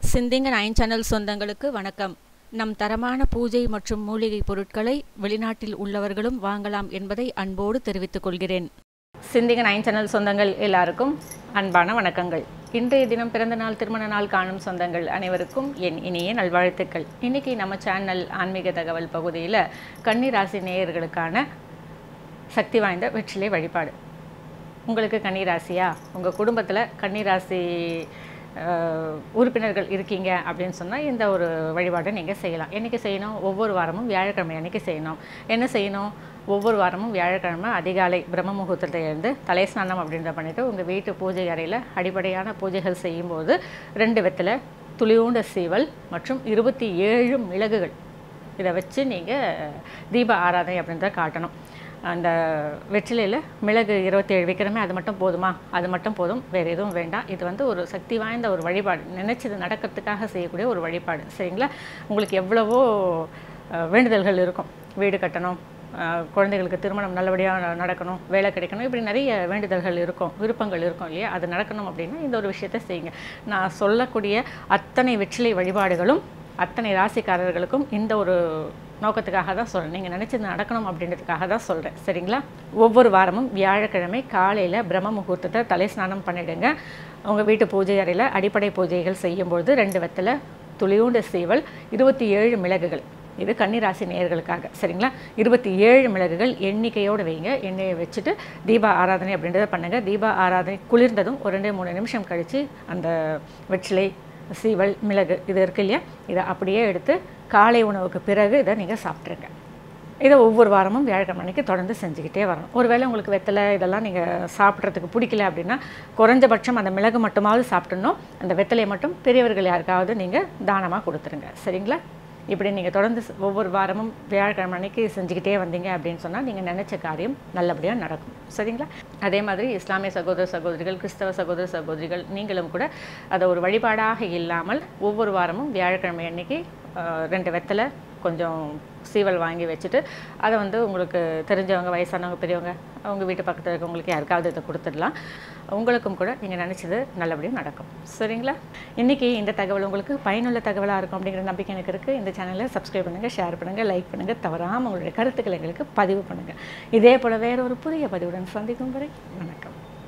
சிந்திங்க nine channel சொந்தங்களுக்கு வணக்கம் நம் தரமான பூஜை மற்றும் மூலிகை பொருட்களை வெளிநாட்டில் உள்ளவர்களும் வாங்கலாம் என்பதை அன்போடு தெரிவித்துக் கொள்கிறேன் சிந்திங்க நைன் சேனல் சொந்தங்கள் எல்லாருக்கும் அன்பான வணக்கங்கள் இன்றைய தினம் பிறந்த நாள் திருமண நாள் காணும் சொந்தங்கள் அனைவருக்கும் என் இனிய நல்வாழ்த்துக்கள் இன்னைக்கு நம்ம சேனல் ஆன்மீக தகவல் பகுதியில் கன்னிராசி நேயர்களுக்கான சக்தி வாய்ந்த வெற்றிலை வழிபாடு உங்களுக்கு கன்னிராசியா உங்கள் குடும்பத்தில் கன்னிராசி அஹ், உறுப்பினர்கள் இருக்கீங்க அப்படின்னு சொன்னால் இந்த ஒரு வழிபாட்டை நீங்கள் செய்யலாம் என்றைக்கு செய்யணும் ஒவ்வொரு வாரமும் வியாழக்கிழமை அன்னைக்கு செய்யணும் என்ன செய்யணும் ஒவ்வொரு வாரமும் வியாழக்கிழமை அதிகாலை பிரம்ம முகூர்த்தத்தை எழுந்து தலை ஸ்நானம் அப்படின்றத பண்ணிவிட்டு உங்கள் வீட்டு பூஜை அறையில் அடிப்படையான பூஜைகள் செய்யும்போது ரெண்டு வெத்தில் துளியூண்ட சீவல் மற்றும் இருபத்தி ஏழு மிளகுகள் இதை வச்சு நீங்கள் தீப ஆராதனை அப்படின்றத காட்டணும் அந்த வெற்றிலையில் மிளகு இருபத்தேழு வைக்கிறமே அது மட்டும் போதுமா அது மட்டும் போதும் வேறு எதுவும் வேண்டாம் இது வந்து ஒரு சக்தி வாய்ந்த ஒரு வழிபாடு நினைச்சது நடக்கிறதுக்காக செய்யக்கூடிய ஒரு வழிபாடு சரிங்களா உங்களுக்கு எவ்வளவோ அஹ், வேண்டுதல்கள் இருக்கும் வீடு கட்டணும் அஹ், குழந்தைகளுக்கு திருமணம் நல்லபடியாக நடக்கணும் வேலை கிடைக்கணும் இப்படி நிறைய வேண்டுதல்கள் இருக்கும் விருப்பங்கள் இருக்கும் இல்லையா அது நடக்கணும் அப்படின்னா இந்த ஒரு விஷயத்தை செய்யுங்க நான் சொல்லக்கூடிய அத்தனை வெற்றிலை வழிபாடுகளும் அத்தனை ராசிக்காரர்களுக்கும் இந்த ஒரு நோக்கத்துக்காக தான் சொல்கிறேன் நீங்கள் நினச்சது நடக்கணும் அப்படின்றதுக்காக தான் சொல்கிறேன் சரிங்களா ஒவ்வொரு வாரமும் வியாழக்கிழமை காலையில் பிரம்ம முகூர்த்தத்தை தலை ஸ்நானம் பண்ணிடுங்க உங்கள் வீட்டு பூஜை அறையில் அடிப்படை பூஜைகள் செய்யும்பொழுது ரெண்டு வெத்தலை துளியூண்ட சீவல் இருபத்தி ஏழு மிளகுகள் இது கன்னிராசி நேயர்களுக்காக சரிங்களா இருபத்தி ஏழு மிளகுகள் எண்ணிக்கையோடு வைங்க எண்ணெயை வச்சுட்டு தீபா ஆராதனை அப்படின்றத பண்ணுங்கள் தீபா ஆராதனை குளிர்ந்ததும் ஒரு ரெண்டு மூணு நிமிஷம் கழித்து அந்த வெற்றிலை சீவல் மிளகு இது இருக்கு இல்லையா இதை அப்படியே எடுத்து காலை உணவுக்கு பிறகு இதை நீங்கள் சாப்பிட்ருங்க இதை ஒவ்வொரு வாரமும் வியாழக்கிழமை அன்னைக்கு தொடர்ந்து செஞ்சுக்கிட்டே வரணும் ஒருவேளை உங்களுக்கு வெத்தலை இதெல்லாம் நீங்கள் சாப்பிட்றதுக்கு பிடிக்கல அப்படின்னா குறைஞ்சபட்சம் அந்த மிளகு மட்டுமாவது சாப்பிட்டுணும் அந்த வெத்தலையை மட்டும் பெரியவர்கள் யாருக்காவது நீங்கள் தானமாக கொடுத்துருங்க சரிங்களா இப்படி நீங்கள் தொடர்ந்து செ- ஒவ்வொரு வாரமும் வியாழக்கிழமை அன்னைக்கு செஞ்சுக்கிட்டே வந்தீங்க அப்படின்னு சொன்னால் நீங்கள் நினச்ச காரியம் நல்லபடியாக நடக்கும் சரிங்களா அதே மாதிரி இஸ்லாமிய சகோதர சகோதரிகள் கிறிஸ்தவ சகோதர சகோதரிகள் நீங்களும் கூட அதை ஒரு வழிபாடாக இல்லாமல் ஒவ்வொரு வாரமும் வியாழக்கிழமை அன்னைக்கு அஹ், ரெண்டு வெத்தலை கொஞ்சம் சீவல் வாங்கி வச்சுட்டு அதை வந்து உங்களுக்கு தெரிஞ்சவங்க வயசானவங்க பெரியவங்க அவங்க வீட்டு பக்கத்தில் இருக்கவங்களுக்கு யாருக்காவது இதை கொடுத்துடலாம் உங்களுக்கும் கூட நீங்கள் நினச்சது நல்லபடியாக நடக்கும் சரிங்களா இன்றைக்கி இந்த தகவல் உங்களுக்கு பயனுள்ள தகவலாக இருக்கும் அப்படிங்கிற நம்பிக்கை எனக்கு இருக்குது இந்த சேனலை சப்ஸ்கிரைப் பண்ணுங்கள் ஷேர் பண்ணுங்கள் லைக் பண்ணுங்கள் தவறாமல் உங்களுடைய கருத்துக்களை எங்களுக்கு பதிவு பண்ணுங்கள் இதே போல் வேறு ஒரு புதிய பதிவுடன் சந்திக்கும் வரை வணக்கம்